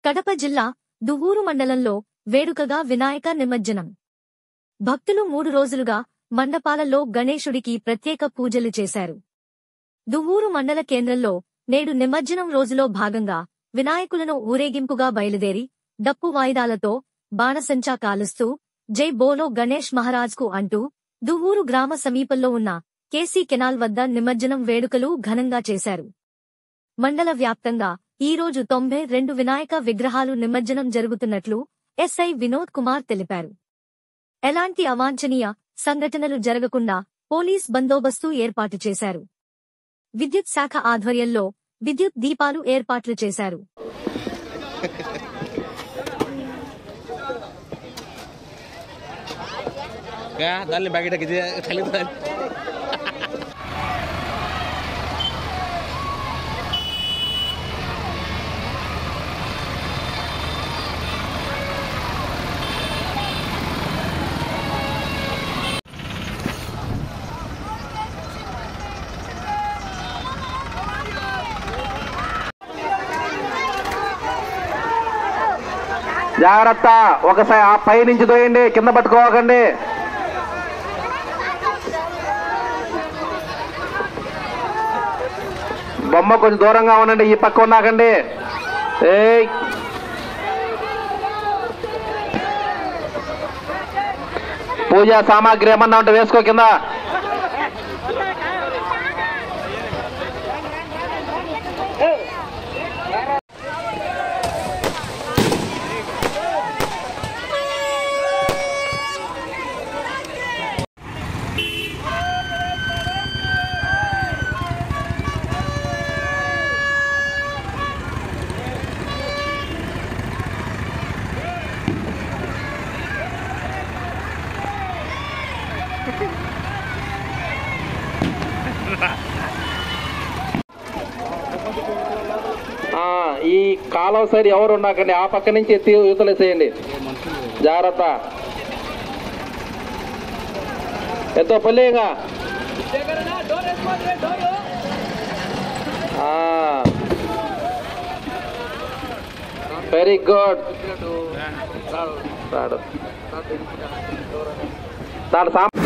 కడప జిల్లా దువ్వూరు మండలంలో వేడుకగా వినాయక నిమజ్జనం భక్తులు మూడు రోజులుగా మండపాలలో గణేశుడికి ప్రత్యేక పూజలు చేశారు దువ్వూరు మండల కేంద్రంలో నేడు నిమజ్జనం రోజులో భాగంగా వినాయకులను ఊరేగింపుగా బయలుదేరి డప్పు వాయిదాలతో బాణసంచా కాలుస్తూ జై బోలో గణేష్ మహారాజ్కు అంటూ దువ్వూరు గ్రామ సమీపంలో ఉన్న కేసీ కెనాల్ వద్ద నిమజ్జనం వేడుకలు ఘనంగా చేశారు మండల వ్యాప్తంగా ఈ రోజు తొంభై రెండు వినాయక విగ్రహాలు నిమజ్జనం జరుగుతున్నట్లు ఎస్ఐ వినోద్ కుమార్ తెలిపారు ఎలాంటి అవాంఛనీయ సంఘటనలు జరగకుండా పోలీస్ బందోబస్తు ఏర్పాటు చేశారు విద్యుత్ శాఖ ఆధ్వర్యంలో విద్యుత్ దీపాలు ఏర్పాట్లు చేశారు क्या दाल बाकी किती खाली दाल జాగ్రత్త ఒకసారి ఆ పై నుంచి తోయండి కింద పట్టుకోకండి బొమ్మ కొంచెం దూరంగా ఉండండి ఈ పక్క ఉన్నాకండి ఏయ్ పూజా సామాగ్రి ఏమన్నా ఉంటే వేసుకో కింద ఆ, ఈ కాలం సైడ్ ఎవరు ఉన్నాకండి ఆ పక్క నుంచి ఎత్తి యువతలేసేయండి జాగ్రత్త ఎంతో పల్లిగా వెరీ గుడ్ తాడు తాడు సామ్